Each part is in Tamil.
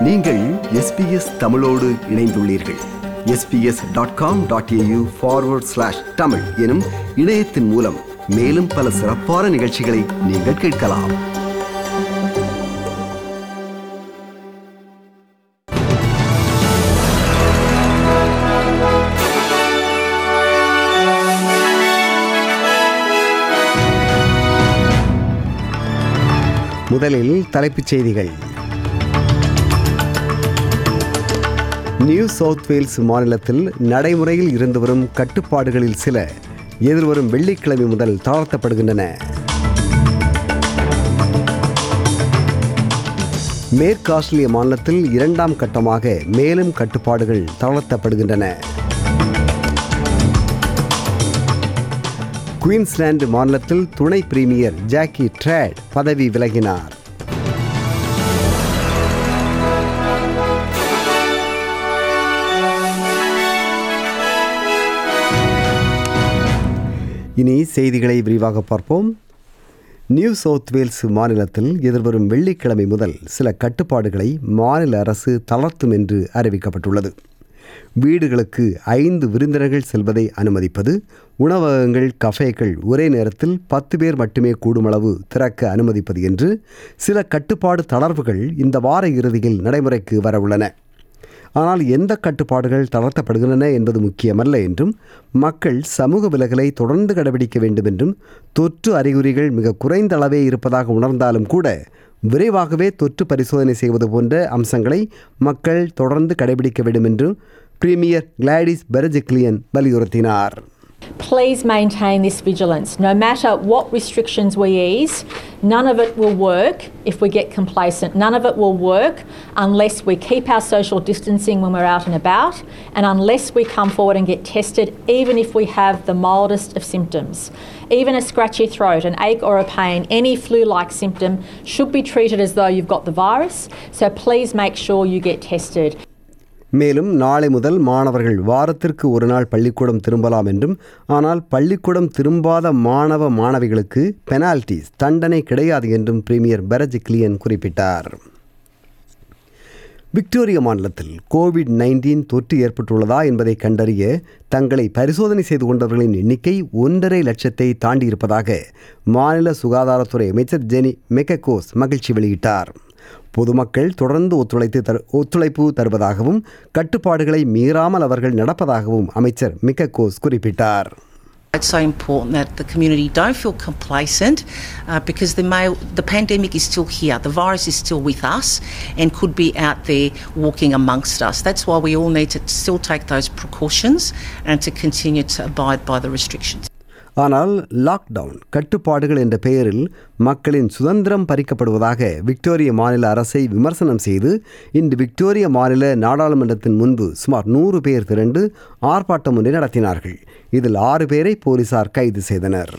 நீங்கள் எஸ்பிஎஸ் தமிழோடு இணைந்துள்ளீர்கள் SBS dot com dot AU forward slash Tamil எனும் இணையத்தின் மூலம் மேலும் பல சிறப்பான நிகழ்ச்சிகளை நீங்கள் கேட்கலாம் முதலில் தலைப்புச் செய்திகள் நியூ சவுத் வேல்ஸ் மாநிலத்தில் நடைமுறையில் இருந்து வரும் கட்டுப்பாடுகளில் சில எதிர்வரும் வெள்ளிக்கிழமை முதல் தளர்த்தப்படுகின்றன மேற்கு ஆஸ்திரேலிய மாநிலத்தில் இரண்டாம் கட்டமாக மேலும் கட்டுப்பாடுகள் தளர்த்தப்படுகின்றன குயின்ஸ்லாந்து மாநிலத்தில் துணை பிரீமியர் ஜாக்கி ட்ரேட் பதவி விலகினார் இனி செய்திகளை விரிவாக பார்ப்போம் நியூ சவுத் வேல்ஸ் மாநிலத்தில் எதிர்வரும் வெள்ளிக்கிழமை முதல் சில கட்டுப்பாடுகளை மாநில அரசு தளர்த்தும் என்று அறிவிக்கப்பட்டுள்ளது வீடுகளுக்கு ஐந்து விருந்தினர்கள் செல்வதை அனுமதிப்பது உணவகங்கள் கஃபேக்கள் ஒரே நேரத்தில் பத்து பேர் மட்டுமே கூடுமளவு திறக்க அனுமதிப்பது என்று சில கட்டுப்பாடு தளர்வுகள் இந்த வார இறுதியில் நடைமுறைக்கு வரவுள்ளன ஆனால் எந்த கட்டுப்பாடுகள் தளர்த்தப்படுகின்றன என்பது முக்கியமல்ல என்றும் மக்கள் சமூக விலகலை தொடர்ந்து கடைபிடிக்க வேண்டும் என்றும் தொற்று அறிகுறிகள் மிக குறைந்த அளவே இருப்பதாக உணர்ந்தாலும் கூட விரைவாகவே தொற்று பரிசோதனை செய்வது போன்ற அம்சங்களை மக்கள் தொடர்ந்து கடைபிடிக்க வேண்டும் என்றும் பிரீமியர் கிளாடிஸ் பெரஜிக்லியன் வலியுறுத்தினார் Please maintain this vigilance. No matter what restrictions we ease, none of it will work if we get complacent. None of it will work unless we keep our social distancing when we're out and about and unless we come forward and get tested, even if we have the mildest of symptoms. Even a scratchy throat, an ache or a pain, any flu like symptom should be treated as though you've got the virus. So please make sure you get tested. மேலும் நாளை முதல் மாணவர்கள் வாரத்திற்கு ஒரு நாள் பள்ளிக்கூடம் திரும்பலாம் என்றும் ஆனால் பள்ளிக்கூடம் திரும்பாத மாணவ மாணவிகளுக்கு பெனால்டிஸ் தண்டனை கிடையாது என்றும் பிரீமியர் பெரஜ் கிளியன் குறிப்பிட்டார் விக்டோரிய மாநிலத்தில் கோவிட் நைன்டீன் தொற்று ஏற்பட்டுள்ளதா என்பதை கண்டறிய தங்களை பரிசோதனை செய்து கொண்டவர்களின் எண்ணிக்கை ஒன்றரை லட்சத்தை தாண்டியிருப்பதாக மாநில சுகாதாரத்துறை அமைச்சர் ஜெனி மெக்ககோஸ் மகிழ்ச்சி வெளியிட்டார் பொதுமக்கள் தொடர்ந்து ஒத்துழைத்து தரு ஒத்துழைப்பு தருவதாகவும் கட்டுப்பாடுகளை மீறாமல் அவர்கள் நடப்பதாகவும் அமைச்சர் மிக்ககோஸ் குறிப்பிட்டார் It's so important that the community don't feel complacent uh, because the, may, the pandemic is still here. The virus is still with us and could be out there walking amongst us. That's why we all need to still take those precautions and to continue to abide by the restrictions. ஆனால் லாக்டவுன் கட்டுப்பாடுகள் என்ற பெயரில் மக்களின் சுதந்திரம் பறிக்கப்படுவதாக விக்டோரிய மாநில அரசை விமர்சனம் செய்து இன்று விக்டோரிய மாநில நாடாளுமன்றத்தின் முன்பு சுமார் நூறு பேர் திரண்டு ஆர்ப்பாட்டம் ஒன்றை நடத்தினார்கள் இதில் ஆறு பேரை போலீசார் கைது செய்தனர்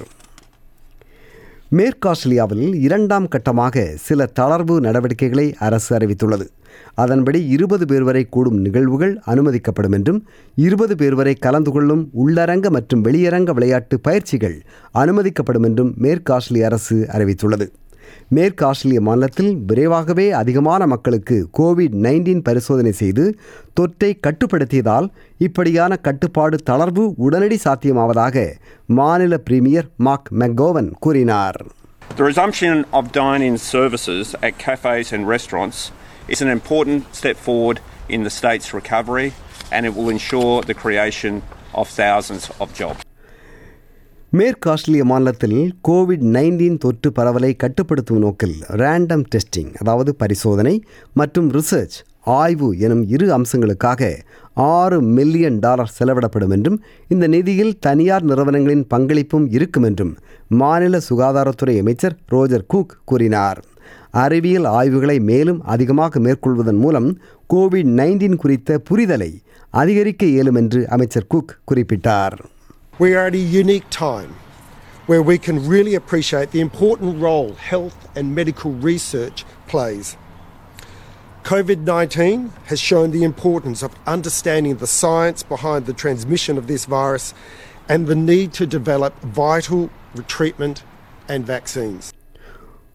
மேற்கு ஆஸ்திரேலியாவில் இரண்டாம் கட்டமாக சில தளர்வு நடவடிக்கைகளை அரசு அறிவித்துள்ளது அதன்படி இருபது பேர் வரை கூடும் நிகழ்வுகள் அனுமதிக்கப்படும் என்றும் இருபது பேர் வரை கலந்து கொள்ளும் உள்ளரங்க மற்றும் வெளியரங்க விளையாட்டு பயிற்சிகள் அனுமதிக்கப்படும் என்றும் மேற்கு ஆஸ்திரேலிய அரசு அறிவித்துள்ளது மேற்கு ஆஸ்திரேலிய மாநிலத்தில் விரைவாகவே அதிகமான மக்களுக்கு கோவிட் நைன்டீன் பரிசோதனை செய்து தொற்றை கட்டுப்படுத்தியதால் இப்படியான கட்டுப்பாடு தளர்வு உடனடி சாத்தியமாவதாக மாநில பிரீமியர் மார்க் மெக்கோவன் கூறினார் The resumption of dine in services at cafes and restaurants is an important step forward in the state's recovery and it will ensure the creation of thousands of jobs. மேற்கு ஆஸ்திரேலிய மாநிலத்தில் கோவிட் நைன்டீன் தொற்று பரவலை கட்டுப்படுத்தும் நோக்கில் ரேண்டம் டெஸ்டிங் அதாவது பரிசோதனை மற்றும் ரிசர்ச் ஆய்வு எனும் இரு அம்சங்களுக்காக ஆறு மில்லியன் டாலர் செலவிடப்படும் என்றும் இந்த நிதியில் தனியார் நிறுவனங்களின் பங்களிப்பும் இருக்கும் என்றும் மாநில சுகாதாரத்துறை அமைச்சர் ரோஜர் குக் கூறினார் அறிவியல் ஆய்வுகளை மேலும் அதிகமாக மேற்கொள்வதன் மூலம் கோவிட் நைன்டீன் குறித்த புரிதலை அதிகரிக்க இயலும் என்று அமைச்சர் குக் குறிப்பிட்டார் We are at a unique time where we can really appreciate the important role health and medical research plays. COVID 19 has shown the importance of understanding the science behind the transmission of this virus and the need to develop vital treatment and vaccines.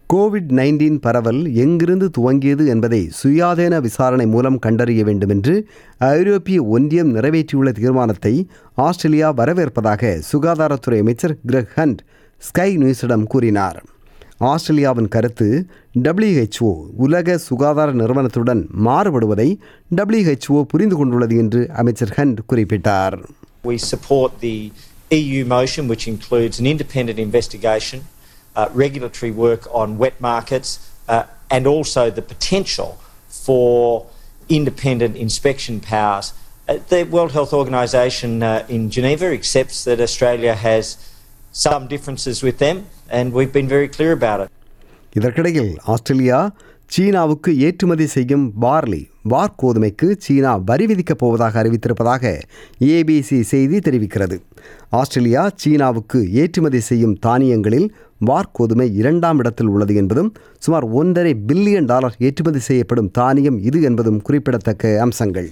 COVID nineteen பரவல் எங்கிருந்து துவங்கியது என்பதை சுயாதீன விசாரணை மூலம் கண்டறிய வேண்டும் என்று ஐரோப்பிய ஒன்றியம் நிறைவேற்றியுள்ள தீர்மானத்தை ஆஸ்திரேலியா வரவேற்பதாக சுகாதாரத்துறை அமைச்சர் கிரெக் ஹண்ட் ஸ்கை நியூஸிடம் கூறினார் ஆஸ்திரேலியாவின் கருத்து WHO உலக சுகாதார நிறுவனத்துடன் மாறுபடுவதை WHO புரிந்து கொண்டுள்ளது என்று அமைச்சர் ஹண்ட் குறிப்பிட்டார் We support the EU motion, which includes an independent investigation, uh, regulatory work on wet markets, uh, and also the potential for independent inspection powers. Uh, the World Health Organization uh, in Geneva accepts that Australia has some differences with them, and we've been very clear about it. இதற்கிடையில் ஆஸ்திரேலியா சீனாவுக்கு ஏற்றுமதி செய்யும் பார்லி வார் கோதுமைக்கு சீனா வரி விதிக்கப் போவதாக அறிவித்திருப்பதாக ஏபிசி செய்தி தெரிவிக்கிறது ஆஸ்திரேலியா சீனாவுக்கு ஏற்றுமதி செய்யும் தானியங்களில் வார் கோதுமை இரண்டாம் இடத்தில் உள்ளது என்பதும் சுமார் ஒன்றரை பில்லியன் டாலர் ஏற்றுமதி செய்யப்படும் தானியம் இது என்பதும் குறிப்பிடத்தக்க அம்சங்கள்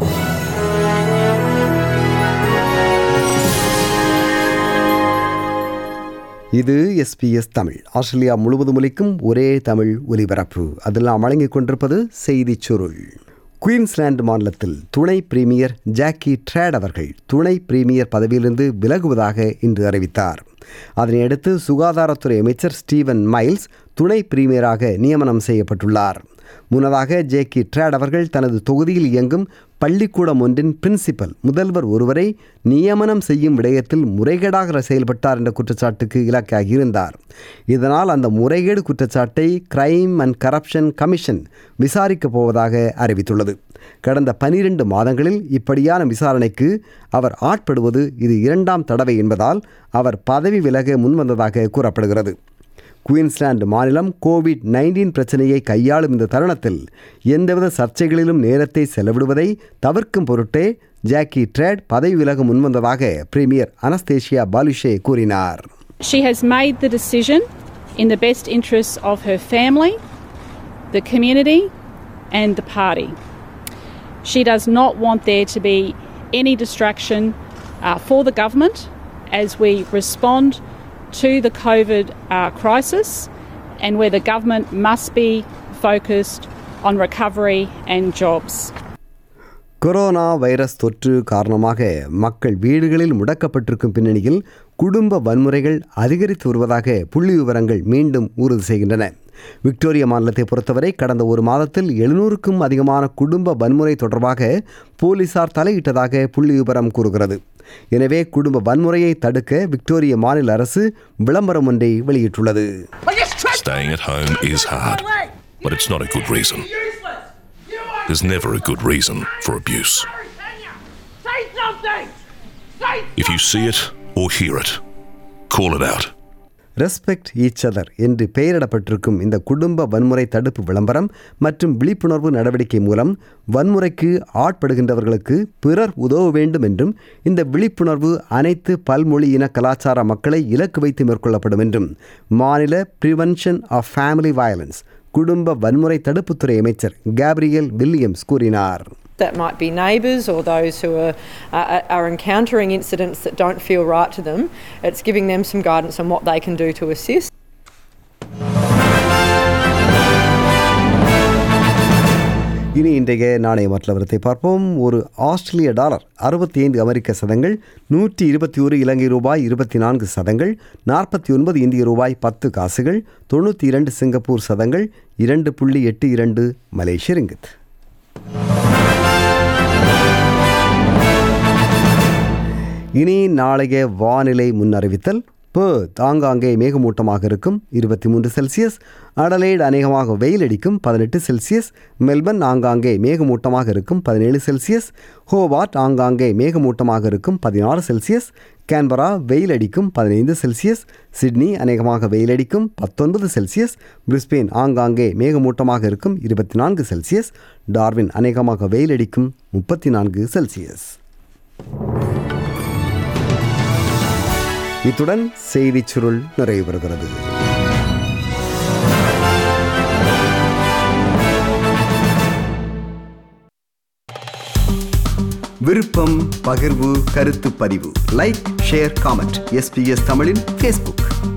இது எஸ்பிஎஸ் தமிழ் ஆஸ்திரேலியா முழுவதும் ஒலிக்கும் ஒரே தமிழ் ஒலிபரப்பு அதில் நாம் வழங்கிக் கொண்டிருப்பது செய்திச் சுருள் குயின்ஸ்லாந்து மாநிலத்தில் துணை பிரீமியர் ஜாக்கி ட்ரேட் அவர்கள் துணை பிரீமியர் பதவியிலிருந்து விலகுவதாக இன்று அறிவித்தார் அதனையடுத்து சுகாதாரத்துறை அமைச்சர் ஸ்டீவன் மைல்ஸ் துணை பிரீமியராக நியமனம் செய்யப்பட்டுள்ளார் முன்னதாக ஜேக்கி ட்ரேட் அவர்கள் தனது தொகுதியில் இயங்கும் பள்ளிக்கூடம் ஒன்றின் பிரின்சிபல் முதல்வர் ஒருவரை நியமனம் செய்யும் விடயத்தில் முறைகேடாக செயல்பட்டார் என்ற குற்றச்சாட்டுக்கு இலக்காகி இருந்தார் இதனால் அந்த முறைகேடு குற்றச்சாட்டை கிரைம் அண்ட் கரப்ஷன் கமிஷன் விசாரிக்கப் போவதாக அறிவித்துள்ளது கடந்த பனிரெண்டு மாதங்களில் இப்படியான விசாரணைக்கு அவர் ஆட்படுவது இது இரண்டாம் தடவை என்பதால் அவர் பதவி விலக முன்வந்ததாக கூறப்படுகிறது குயின்ஸ்லாந்து மாநிலம் கோவிட் நைன்டீன் பிரச்சனையை கையாளும் இந்த தருணத்தில் எந்தவித சர்ச்சைகளிலும் நேரத்தை செலவிடுவதை தவிர்க்கும் பொருட்டே ஜாக்கி ட்ரேட் பதவி விலக முன்வந்ததாக பிரீமியர் அனஸ்தேஷியா பாலுஷே கூறினார் She has made the decision in the best interests of her family, the community, and the party. She does not want there to be any distraction uh, for the government as we respond to the COVID uh, crisis and where the government must be focused on recovery and jobs. Corona virus தொற்று காரணமாக மக்கள் வீடுகளில் முடக்கப்பட்டிருக்கும் பின்னணியில் குடும்ப வன்முறைகள் அதிகரித்து வருவதாக புள்ளி விவரங்கள் மீண்டும் உறுதி செய்கின்றன விக்டோரியா மாநிலத்தை பொறுத்தவரை கடந்த ஒரு மாதத்தில் எழுநூறுக்கும் அதிகமான குடும்ப வன்முறை தொடர்பாக போலீசார் தலையிட்டதாக புள்ளி விவரம் கூறுகிறது எனவே குடும்ப வன்முறையை தடுக்க விக்டோரிய மாநில அரசு விளம்பரம் ஒன்றை வெளியிட்டுள்ளது Staying at home is hard, but it's not a good reason. There's never a good reason for abuse. Say something! Say If you see it or hear it, call it out. Respect each other என்று பெயரிடப்பட்டிருக்கும் இந்த குடும்ப வன்முறை தடுப்பு விளம்பரம் மற்றும் விழிப்புணர்வு நடவடிக்கை மூலம் வன்முறைக்கு ஆட்படுகின்றவர்களுக்கு பிறர் உதவ வேண்டும் என்றும் இந்த விழிப்புணர்வு அனைத்து பல்மொழி இன கலாச்சார மக்களை இலக்கு வைத்து மேற்கொள்ளப்படும் என்றும் மாநில பிரிவென்ஷன் ஆஃப் ஃபேமிலி வயலன்ஸ் குடும்ப வன்முறை தடுப்புத்துறை அமைச்சர் கேப்ரியல் வில்லியம்ஸ் கூறினார் That might be neighbours or those who are, uh, are encountering incidents that don't feel right to them. It's giving them some guidance on what they can do to assist. இனி இன்றைய நாணய மற்றவரத்தை பார்ப்போம் ஒரு ஆஸ்திரேலிய டாலர் அறுபத்தி ஐந்து அமெரிக்க சதங்கள் நூற்றி இருபத்தி ஒரு இலங்கை ரூபாய் இருபத்தி நான்கு சதங்கள் நாற்பத்தி ஒன்பது இந்திய ரூபாய் பத்து காசுகள் தொண்ணூற்றி இரண்டு சிங்கப்பூர் சதங்கள் இரண்டு புள்ளி எட்டு இரண்டு மலேசிய ரிங்கித் இனி நாளைய வானிலை முன்னறிவித்தல் பேர்த் ஆங்காங்கே மேகமூட்டமாக இருக்கும் இருபத்தி மூன்று செல்சியஸ் அடலைடு அநேகமாக வெயில் அடிக்கும் பதினெட்டு செல்சியஸ் மெல்பர்ன் ஆங்காங்கே மேகமூட்டமாக இருக்கும் பதினேழு செல்சியஸ் ஹோபார்ட் ஆங்காங்கே மேகமூட்டமாக இருக்கும் பதினாறு செல்சியஸ் கேன்பரா வெயில் அடிக்கும் பதினைந்து செல்சியஸ் சிட்னி அநேகமாக வெயில் அடிக்கும் பத்தொன்பது செல்சியஸ் பிரிஸ்பெயின் ஆங்காங்கே மேகமூட்டமாக இருக்கும் இருபத்தி நான்கு செல்சியஸ் டார்வின் அநேகமாக வெயில் அடிக்கும் முப்பத்தி நான்கு செல்சியஸ் இத்துடன் செய்திச் சுருள் நிறைவு பெறுகிறது விருப்பம் பகிர்வு கருத்து பதிவு லைக் ஷேர் காமெண்ட் எஸ்பிஎஸ் தமிழின் ஃபேஸ்புக்